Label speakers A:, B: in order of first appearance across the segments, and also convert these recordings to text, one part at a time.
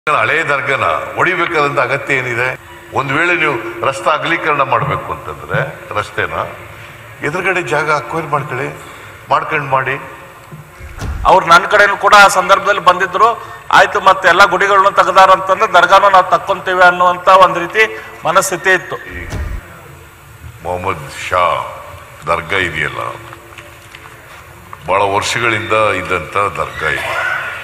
A: ಹಳೆ ದರ್ಗನ ಹೊಡಿಬೇಕಾದಂತ ಅಗತ್ಯ ಏನಿದೆ ಒಂದು ವೇಳೆ ನೀವು ರಸ್ತೆ ಅಗಲೀಕರಣ ಮಾಡಬೇಕು ಅಂತಂದ್ರೆ ರಸ್ತೆನ ಎದುರುಗಡೆ ಜಾಗ ಅಕ್ವೈರ್ ಮಾಡ್ಕೊಳ್ಳಿ ಮಾಡ್ಕೊಂಡು ಮಾಡಿ
B: ಅವ್ರು ನನ್ನ ಕಡೆನೂ ಕೂಡ ಆ ಸಂದರ್ಭದಲ್ಲಿ ಬಂದಿದ್ರು ಆಯ್ತು ಮತ್ತೆ ಎಲ್ಲ ಗುಡಿಗಳನ್ನ ತೆಗ್ದಾರ ಅಂತಂದ್ರೆ ದರ್ಗಾನು ನಾವು ತಕ್ಕೊಂತೀವಿ ಅನ್ನುವಂತ ಒಂದ್ ರೀತಿ ಮನಸ್ಥಿತಿ ಇತ್ತು
A: ಈ ಮೊಹಮ್ಮದ್ ಶಾ ದರ್ಗಾ ಇದೆಯಲ್ಲ ಬಹಳ ವರ್ಷಗಳಿಂದ ಇದ್ದಂತ ದರ್ಗಾ ಇದೆ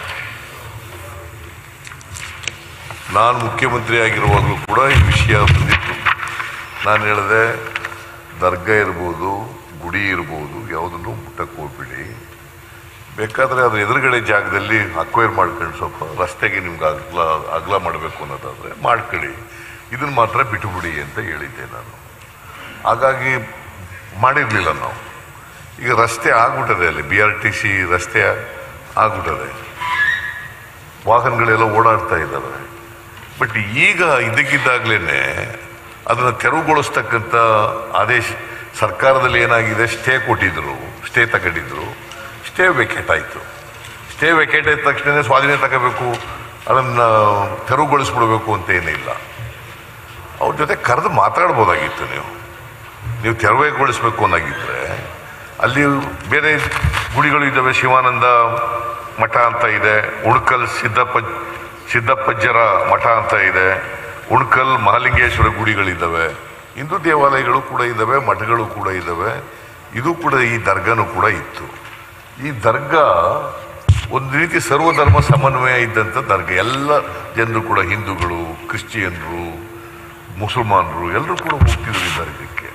A: ನಾನು ಮುಖ್ಯಮಂತ್ರಿ ಆಗಿರುವಾಗಲೂ ಕೂಡ ಈ ವಿಷಯ ಬಂದಿತ್ತು ನಾನು ಹೇಳಿದೆ ದರ್ಗಾ ಇರ್ಬೋದು ಗುಡಿ ಇರ್ಬೋದು ಯಾವುದನ್ನು ಮುಟ್ಟಕ್ಕೆ ಹೋಗ್ಬಿಡಿ ಬೇಕಾದ್ರೆ ಅದು ಎದುರುಗಡೆ ಜಾಗದಲ್ಲಿ ಅಕ್ವೈರ್ ಮಾಡ್ಕೊಂಡು ಸ್ವಲ್ಪ ರಸ್ತೆಗೆ ನಿಮ್ಗೆ ಅಗ್ಲ ಅಗಲ ಮಾಡಬೇಕು ಅನ್ನೋದಾದ್ರೆ ಮಾಡ್ಕೊಳ್ಳಿ ಇದನ್ನ ಮಾತ್ರ ಬಿಟ್ಟುಬಿಡಿ ಅಂತ ಹೇಳಿದ್ದೆ ನಾನು ಹಾಗಾಗಿ ಮಾಡಿರಲಿಲ್ಲ ನಾವು ಈಗ ರಸ್ತೆ ಆಗ್ಬಿಟ್ಟದೆ ಅಲ್ಲಿ ಬಿ ಆರ್ ಟಿ ಸಿ ರಸ್ತೆ ಆಗ್ಬಿಟ್ಟದೆ ವಾಹನಗಳೆಲ್ಲ ಓಡಾಡ್ತಾ ಇದ್ದಾವೆ ಬಟ್ ಈಗ ಇದ್ದಕ್ಕಿದ್ದಾಗಲೇ ಅದನ್ನು ತೆರವುಗೊಳಿಸ್ತಕ್ಕಂಥ ಆದೇಶ ಸರ್ಕಾರದಲ್ಲಿ ಏನಾಗಿದೆ ಸ್ಟೇ ಕೊಟ್ಟಿದ್ರು ಸ್ಟೇ ತಗೊಂಡಿದ್ರು ಸ್ಟೇ ವೆಕೇಟ್ ಆಯಿತು ಸ್ಟೇ ವೆಕೇಟ್ ಆದ ತಕ್ಷಣ ಸ್ವಾಧೀನ ತಗೋಬೇಕು ಅದನ್ನು ತೆರವುಗೊಳಿಸ್ಬಿಡ್ಬೇಕು ಅಂತ ಏನಿಲ್ಲ ಅವ್ರ ಜೊತೆ ಕರೆದು ಮಾತಾಡ್ಬೋದಾಗಿತ್ತು ನೀವು ನೀವು ತೆರವುಗೊಳಿಸ್ಬೇಕು ಅನ್ನೋಗಿದ್ರೆ ಅಲ್ಲಿ ಬೇರೆ ಗುಡಿಗಳು ಇದ್ದಾವೆ ಶಿವಾನಂದ ಮಠ ಅಂತ ಇದೆ ಉಣ್ಕಲ್ ಸಿದ್ದಪ್ಪ ಸಿದ್ದಪ್ಪಜ್ಜರ ಮಠ ಅಂತ ಇದೆ ಉಣ್ಕಲ್ ಮಹಾಲಿಂಗೇಶ್ವರ ಗುಡಿಗಳಿದ್ದಾವೆ ಹಿಂದೂ ದೇವಾಲಯಗಳು ಕೂಡ ಇದ್ದಾವೆ ಮಠಗಳು ಕೂಡ ಇದ್ದಾವೆ ಇದು ಕೂಡ ಈ ದರ್ಗಾನು ಕೂಡ ಇತ್ತು ಈ ದರ್ಗಾ ಒಂದು ರೀತಿ ಸರ್ವಧರ್ಮ ಸಮನ್ವಯ ಇದ್ದಂಥ ದರ್ಗಾ ಎಲ್ಲ ಜನರು ಕೂಡ ಹಿಂದೂಗಳು ಕ್ರಿಶ್ಚಿಯನ್ರು ಮುಸಲ್ಮಾನರು ಎಲ್ಲರೂ ಕೂಡ ಹೋಗ್ತಿದ್ರು ಈ ದರ್ಗಕ್ಕೆ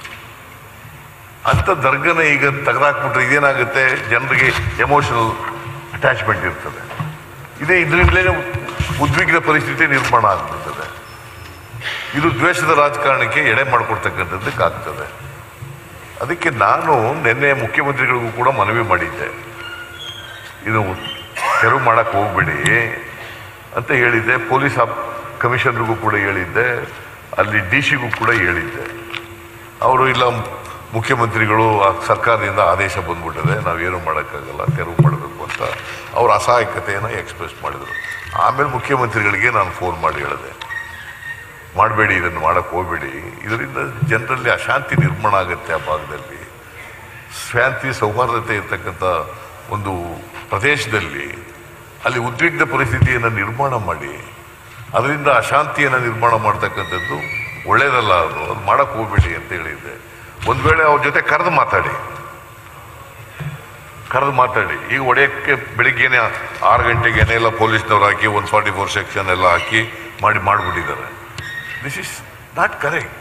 A: ಅಂತ ದರ್ಗನ ಈಗ ತೆಗೆದಾಕ್ಬಿಟ್ರೆ ಇದೇನಾಗುತ್ತೆ ಜನರಿಗೆ ಎಮೋಷನಲ್ ಅಟ್ಯಾಚ್ಮೆಂಟ್ ಇರ್ತದೆ ಇದೇ ಇದರಿಂದಲೇ ಉದ್ವಿಗ್ನ ಪರಿಸ್ಥಿತಿ ನಿರ್ಮಾಣ ಆಗ್ಬಿಡ್ತದೆ ಇದು ದ್ವೇಷದ ರಾಜಕಾರಣಕ್ಕೆ ಎಡೆ ಮಾಡಿಕೊಡ್ತಕ್ಕಂಥದ್ದಕ್ಕೆ ಆಗ್ತದೆ ಅದಕ್ಕೆ ನಾನು ನಿನ್ನೆ ಮುಖ್ಯಮಂತ್ರಿಗಳಿಗೂ ಕೂಡ ಮನವಿ ಮಾಡಿದ್ದೆ ಇದು ತೆರವು ಮಾಡಕ್ಕೆ ಹೋಗ್ಬೇಡಿ ಅಂತ ಹೇಳಿದ್ದೆ ಪೊಲೀಸ್ ಆಪ್ ಕಮಿಷನರ್ಗೂ ಕೂಡ ಹೇಳಿದ್ದೆ ಅಲ್ಲಿ ಡಿ ಸಿಗೂ ಕೂಡ ಹೇಳಿದ್ದೆ ಅವರು ಇಲ್ಲ ಮುಖ್ಯಮಂತ್ರಿಗಳು ಆ ಸರ್ಕಾರದಿಂದ ಆದೇಶ ಬಂದ್ಬಿಟ್ಟಿದೆ ನಾವೇನು ಮಾಡೋಕ್ಕಾಗಲ್ಲ ತೆರವು ಮಾಡಬೇಕು ಅಂತ ಅವ್ರ ಅಸಹಾಯಕತೆಯನ್ನು ಎಕ್ಸ್ಪ್ರೆಸ್ ಮಾಡಿದರು ಆಮೇಲೆ ಮುಖ್ಯಮಂತ್ರಿಗಳಿಗೆ ನಾನು ಫೋನ್ ಮಾಡಿ ಹೇಳಿದೆ ಮಾಡಬೇಡಿ ಇದನ್ನು ಮಾಡಕ್ಕೆ ಹೋಗಬೇಡಿ ಇದರಿಂದ ಜನರಲ್ಲಿ ಅಶಾಂತಿ ನಿರ್ಮಾಣ ಆಗುತ್ತೆ ಆ ಭಾಗದಲ್ಲಿ ಶಾಂತಿ ಸೌಹಾರ್ದತೆ ಇರ್ತಕ್ಕಂಥ ಒಂದು ಪ್ರದೇಶದಲ್ಲಿ ಅಲ್ಲಿ ಉದ್ವಿಗ್ನ ಪರಿಸ್ಥಿತಿಯನ್ನು ನಿರ್ಮಾಣ ಮಾಡಿ ಅದರಿಂದ ಅಶಾಂತಿಯನ್ನು ನಿರ್ಮಾಣ ಮಾಡ್ತಕ್ಕಂಥದ್ದು ಒಳ್ಳೇದಲ್ಲ ಅದು ಅದು ಮಾಡಕ್ಕೆ ಹೋಗ್ಬೇಡಿ ಅಂತ ಹೇಳಿದ್ದೆ ಒಂದು ವೇಳೆ ಅವ್ರ ಜೊತೆ ಕರೆದು ಮಾತಾಡಿ ಕರೆದು ಮಾತಾಡಿ ಈಗ ಒಡೆಯಕ್ಕೆ ಬೆಳಿಗ್ಗೆನೆ ಆರು ಗಂಟೆಗೇನೆ ಎಲ್ಲ ಪೊಲೀಸ್ನವ್ರು ಹಾಕಿ ಒನ್ ಫಾರ್ಟಿ ಫೋರ್ ಸೆಕ್ಷನ್ ಎಲ್ಲ ಹಾಕಿ ಮಾಡಿ ಮಾಡಿಬಿಟ್ಟಿದ್ದಾರೆ ದಿಸ್ ಇಸ್ ನಾಟ್ ಕರೆಕ್ಟ್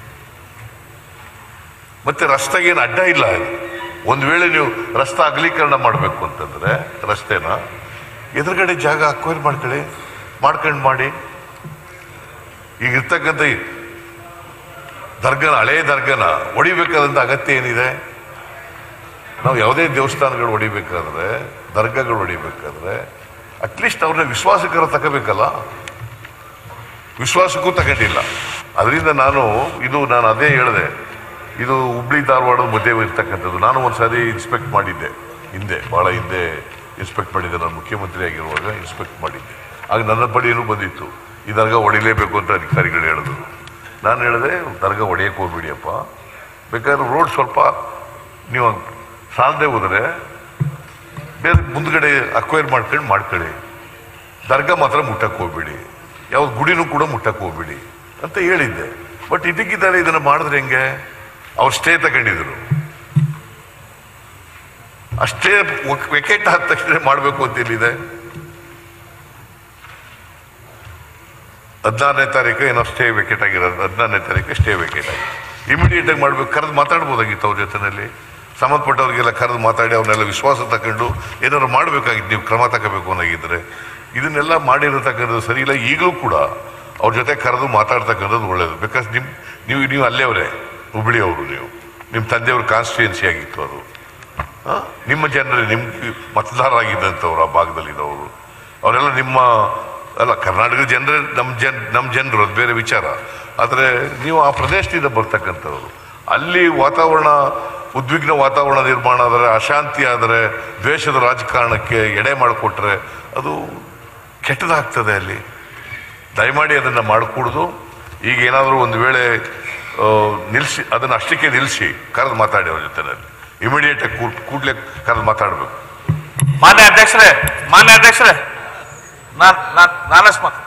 A: ಮತ್ತೆ ರಸ್ತೆಗೇನು ಅಡ್ಡ ಇಲ್ಲ ಒಂದು ವೇಳೆ ನೀವು ರಸ್ತೆ ಅಗಲೀಕರಣ ಮಾಡಬೇಕು ಅಂತಂದ್ರೆ ರಸ್ತೆನ ಎದುರುಗಡೆ ಜಾಗ ಅಕ್ವೈರ್ ಮಾಡ್ಕೊಳ್ಳಿ ಮಾಡ್ಕೊಂಡು ಮಾಡಿ ಈಗ ಇರ್ತಕ್ಕಂಥ ಈ ದರ್ಗನ ಹಳೆ ದರ್ಗನ ಹೊಡಿಬೇಕಾದಂತ ಅಗತ್ಯ ಏನಿದೆ ನಾವು ಯಾವುದೇ ದೇವಸ್ಥಾನಗಳು ಹೊಡಿಬೇಕಾದ್ರೆ ದರ್ಗಾಗಳು ಹೊಡಿಬೇಕಾದ್ರೆ ಅಟ್ಲೀಸ್ಟ್ ಅವ್ರನ್ನ ವಿಶ್ವಾಸಕರ ತಗೋಬೇಕಲ್ಲ ವಿಶ್ವಾಸಕ್ಕೂ ತಗೊಂಡಿಲ್ಲ ಅದರಿಂದ ನಾನು ಇದು ನಾನು ಅದೇ ಹೇಳಿದೆ ಇದು ಹುಬ್ಳಿ ಧಾರವಾಡದ ಮಧ್ಯೆ ಇರ್ತಕ್ಕಂಥದ್ದು ನಾನು ಒಂದ್ಸರಿ ಇನ್ಸ್ಪೆಕ್ಟ್ ಮಾಡಿದ್ದೆ ಹಿಂದೆ ಭಾಳ ಹಿಂದೆ ಇನ್ಸ್ಪೆಕ್ಟ್ ಮಾಡಿದ್ದೆ ನಾನು ಮುಖ್ಯಮಂತ್ರಿ ಆಗಿರುವಾಗ ಇನ್ಸ್ಪೆಕ್ಟ್ ಮಾಡಿದ್ದೆ ಆಗ ನನ್ನ ಬಳಿಯೂ ಬಂದಿತ್ತು ಈ ದರ್ಗಾ ಹೊಡಿಲೇಬೇಕು ಅಂತ ಅಧಿಕಾರಿಗಳು ಹೇಳಿದ್ರು ನಾನು ಹೇಳಿದೆ ದರ್ಗಾ ಹೊಡೆಯಕ್ಕೆ ಹೋಗ್ಬಿಡಿಯಪ್ಪ ಬೇಕಾದ್ರೆ ರೋಡ್ ಸ್ವಲ್ಪ ನೀವು ಸಾಲದೆ ಹೋದರೆ ಬೇರೆ ಮುಂದ್ಗಡೆ ಅಕ್ವೈರ್ ಮಾಡ್ಕೊಂಡು ಮಾಡ್ಕೊಳ್ಳಿ ದರ್ಗಾ ಮಾತ್ರ ಮುಟ್ಟಕ್ಕೆ ಹೋಗ್ಬೇಡಿ ಯಾವ ಗುಡಿನೂ ಕೂಡ ಮುಟ್ಟಕ್ಕೆ ಹೋಗ್ಬೇಡಿ ಅಂತ ಹೇಳಿದ್ದೆ ಬಟ್ ಇದಕ್ಕಿದ್ದಾರೆ ಇದನ್ನ ಮಾಡಿದ್ರೆ ಹೆಂಗೆ ಅವ್ರು ಸ್ಟೇ ತಗೊಂಡಿದ್ರು ಅಷ್ಟೇ ವೆಕೆಟ್ ಆದ ತಕ್ಷಣ ಮಾಡಬೇಕು ಅಂತ ಏನಿದೆ ಹದಿನಾರನೇ ತಾರೀಕು ಏನೋ ಸ್ಟೇ ವೆಕೆಟ್ ಆಗಿರೋದು ಹದಿನಾರನೇ ತಾರೀಕು ಸ್ಟೇ ವೆಕೆಟ್ ಆಗಿದೆ ಇಮಿಡಿಯೇಟ್ ಆಗಿ ಮಾಡ್ಬೇಕು ಕರೆದು ಮಾತಾಡ್ಬೋದಾಗಿತ್ತು ಅವ್ರ ಜೊತೆನಲ್ಲಿ ಸಂಬಂಧಪಟ್ಟವ್ರಿಗೆಲ್ಲ ಕರೆದು ಮಾತಾಡಿ ಅವ್ರನ್ನೆಲ್ಲ ವಿಶ್ವಾಸ ತಗೊಂಡು ಏನಾದ್ರು ಮಾಡಬೇಕಾಗಿತ್ತು ನೀವು ಕ್ರಮ ತಗೋಬೇಕು ಅನ್ನೋಗಿದ್ರೆ ಇದನ್ನೆಲ್ಲ ಮಾಡಿರತಕ್ಕಂಥದ್ದು ಸರಿ ಇಲ್ಲ ಈಗಲೂ ಕೂಡ ಅವ್ರ ಜೊತೆ ಕರೆದು ಮಾತಾಡ್ತಕ್ಕಂಥದ್ದು ಒಳ್ಳೇದು ಬಿಕಾಸ್ ನಿಮ್ ನೀವು ನೀವು ಅಲ್ಲೇವ್ರೆ ಹುಬ್ಳಿಯವರು ನೀವು ನಿಮ್ಮ ತಂದೆಯವ್ರ ಕಾನ್ಸ್ಟಿಟ್ಯೂನ್ಸಿ ಆಗಿತ್ತು ಅದು ಆ? ನಿಮ್ಮ ಜನರೇ ನಿಮ್ಮ ಮತದಾರರಾಗಿದ್ದಂಥವ್ರು ಆ ಭಾಗದಲ್ಲಿದ್ದವರು ಅವರೆಲ್ಲ ನಿಮ್ಮ ಅಲ್ಲ ಕರ್ನಾಟಕದ ಜನರೇ ನಮ್ಮ ಜನ್ ನಮ್ಮ ಜನರು ಅದು ಬೇರೆ ವಿಚಾರ ಆದರೆ ನೀವು ಆ ಪ್ರದೇಶದಿಂದ ಬರ್ತಕ್ಕಂಥವ್ರು ಅಲ್ಲಿ ವಾತಾವರಣ ಉದ್ವಿಗ್ನ ವಾತಾವರಣ ನಿರ್ಮಾಣ ಆದರೆ ಅಶಾಂತಿ ಆದರೆ ದ್ವೇಷದ ರಾಜಕಾರಣಕ್ಕೆ ಎಡೆ ಮಾಡಿಕೊಟ್ರೆ ಅದು ಕೆಟ್ಟದಾಗ್ತದೆ ಅಲ್ಲಿ ದಯಮಾಡಿ ಅದನ್ನು ಮಾಡಿಕೊಡುದು ಈಗ ಏನಾದರೂ ಒಂದು ವೇಳೆ ಆ, ನಿಲ್ಲಿಸಿ ಅದನ್ನು ಅಷ್ಟಕ್ಕೆ ನಿಲ್ಲಿಸಿ ಕರೆದು ಮಾತಾಡಿ ಅವ್ರ ಜೊತೆನಲ್ಲಿ ಇಮಿಡಿಯೇಟಾಗಿ ಕೂಡಲೇ ಕರೆದು ಮಾತಾಡಬೇಕು
B: ಮಾನ್ಯ ಅಧ್ಯಕ್ಷರೇ ಮಾನ್ಯ ಅಧ್ಯಕ್ಷರೇ ನಾನ್ ನಾನ್ ನಾನಸ್ ಮಾತು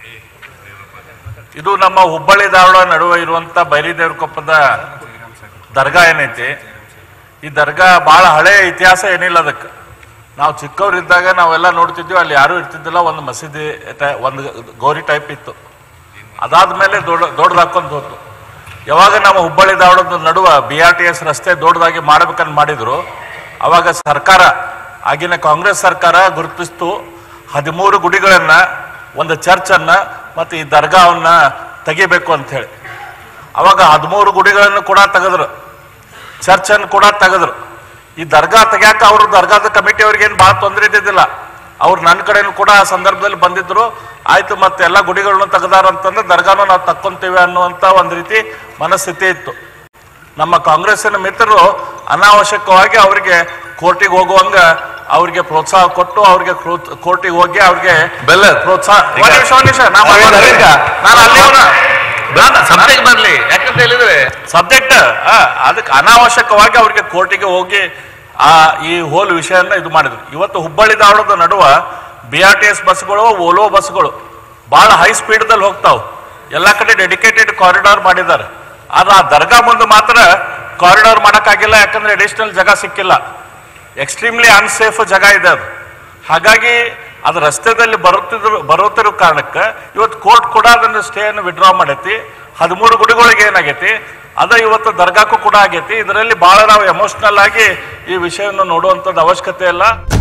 B: ಇದು ನಮ್ಮ ಹುಬ್ಬಳ್ಳಿ ಧಾರವಾಡ ನಡುವೆ ಇರುವಂತ ಬೈರಿದೇವ್ರಕೊಪ್ಪದ ದರ್ಗಾ ಏನೈತಿ ಈ ದರ್ಗಾ ಬಹಳ ಹಳೆ ಇತಿಹಾಸ ಏನಿಲ್ಲ ಅದಕ್ಕೆ ನಾವು ಚಿಕ್ಕವರಿದ್ದಾಗ ನಾವೆಲ್ಲ ನೋಡ್ತಿದ್ವಿ ಅಲ್ಲಿ ಯಾರೂ ಇರ್ತಿದ್ದಿಲ್ಲ ಒಂದು ಮಸೀದಿ ಟೈ- ಒಂದು ಗೌರಿ ಟೈಪ್ ಇತ್ತು ಅದಾದ್ಮೇಲೆ ದೊಡ್ಡ ದೊಡ್ಡದಾಕೊಂತ ಹೋತು ಯಾವಾಗ ನಮ್ಮ ಹುಬ್ಬಳ್ಳಿ ಧಾರವಾಡದ ನಡುವ ಬಿ ಆರ್ ಟಿ ಎಸ್ ರಸ್ತೆ ದೊಡ್ಡದಾಗಿ ಮಾಡ್ಬೇಕಂತ ಮಾಡಿದ್ರು ಅವಾಗ ಸರ್ಕಾರ ಆಗಿನ ಕಾಂಗ್ರೆಸ್ ಸರ್ಕಾರ ಗುರುತಿಸ್ತು ಹದಿಮೂರು ಗುಡಿಗಳನ್ನ ಒಂದು ಚರ್ಚನ್ನ ಮತ್ತು ಈ ದರ್ಗಾವನ್ನ ತೆಗಿಬೇಕು ಅಂತ ಹೇಳಿ ಅವಾಗ ಹದಿಮೂರು ಗುಡಿಗಳನ್ನು ಕೂಡ ತೆಗೆದ್ರು ಚರ್ಚನ್ನು ಕೂಡ ತೆಗೆದ್ರು ಈ ದರ್ಗಾ ತೆಗ್ಯಾಕ ಅವರು ದರ್ಗಾದ ಕಮಿಟಿ ಅವ್ರಿಗೆ ಏನು ಭಾಳ ತೊಂದರೆ ಇದ್ದಿದ್ದಿಲ್ಲ ಅವ್ರು ನನ್ನ ಕಡೆನೂ ಕೂಡ ಆ ಸಂದರ್ಭದಲ್ಲಿ ಬಂದಿದ್ರು ಆಯ್ತು ಮತ್ತೆ ಎಲ್ಲ ಗುಡಿಗಳನ್ನು ತೆಗ್ದಾರ ಅಂತಂದ್ರೆ ದರ್ಗಾನು ನಾವು ತಕ್ಕೊಂತೀವಿ ಅನ್ನುವಂತ ಒಂದು ರೀತಿ ಮನಸ್ಥಿತಿ ಇತ್ತು ನಮ್ಮ ಕಾಂಗ್ರೆಸ್ಸಿನ ಮಿತ್ರರು ಅನಾವಶ್ಯಕವಾಗಿ ಅವರಿಗೆ ಕೋರ್ಟಿಗೆ ಹೋಗುವಂಗ ಅವ್ರಿಗೆ ಪ್ರೋತ್ಸಾಹ ಕೊಟ್ಟು ಅವ್ರಿಗೆ ಕೋರ್ಟಿಗೆ ಹೋಗಿ ಅವ್ರಿಗೆ
C: ಬೆಲ್ಲ
B: ಪ್ರೋತ್ಸಾಹ
C: ಈಗ-
B: ಒಂದ್ ನಿಮಿಷ ಒಂದ್ ನಿಮಿಷ ನಾ
C: ಅಲ್ಲ,
B: ಮಾತಾಡ್ತೀನಿ.
C: ಈಗ
B: ನಾನು ಅಲ್ಲಿ
C: ಸಬ್ಜೆಕ್ಟ್ ಬರ್ಲಿ ಯಾಕಂತ ಹೇಳಿದ್ರೆ
B: ಸಬ್ಜೆಕ್ಟ್ ಅದಕ್ಕೆ ಅನಾವಶ್ಯಕವಾಗಿ ಅವ್ರಿಗೆ ಕೋರ್ಟಿಗೆ ಹೋಗಿ ಆ ಈ ಹೋಲ್ ವಿಷಯನ ಇದು ಮಾಡಿದ್ರು ಇವತ್ತು ಹುಬ್ಬಳ್ಳಿ ಧಾರವಾಡದ ನಡುವ ಬಿ ಆರ್ ಟಿ ಎಸ್ ಬಸ್ಗಳು ಓಲೋ ಬಸ್ಗಳು ಬಹಳ ಹೈ ಸ್ಪೀಡ್ದಲ್ಲಿ ಹೋಗ್ತಾವ್ ಎಲ್ಲ ಕಡೆ ಡೆಡಿಕೇಟೆಡ್ ಕಾರಿಡಾರ್ ಮಾಡಿದ್ದಾರೆ ಆದ್ರೆ ಆ ದರ್ಗಾ ಮುಂದೆ ಮಾತ್ರ ಕಾರಿಡಾರ್ ಮಾಡೋಕ್ಕಾಗಿಲ್ಲ ಯಾಕಂದ್ರೆ ಅಡಿಷನಲ್ ಜಾಗ ಸಿಕ್ಕಿಲ್ಲ ಎಕ್ಸ್ಟ್ರೀಮ್ಲಿ ಅನ್ಸೇಫ್ ಜಾಗ ಇದೆ ಅದು ಹಾಗಾಗಿ ಅದು ರಸ್ತೆದಲ್ಲಿ ಬರುತ್ತಿದ್ರು ಬರುತ್ತಿರೋ ಕಾರಣಕ್ಕೆ ಇವತ್ತು ಕೋರ್ಟ್ ಕೂಡ ಅದನ್ನು ಸ್ಟೇಯನ್ನು ವಿಡ್ರಾ ಮಾಡೈತಿ ಹದಿಮೂರು ಗುಡಿಗಳಿಗೆ ಏನಾಗೈತಿ ಅದ ಇವತ್ತು ದರ್ಗಾಕ್ಕೂ ಕೂಡ ಆಗೈತಿ ಇದರಲ್ಲಿ ಬಹಳ ನಾವು ಎಮೋಷನಲ್ ಆಗಿ ಈ ವಿಷಯವನ್ನು ನೋಡುವಂಥದ್ದು ಅವಶ್ಯಕತೆ ಇಲ್ಲ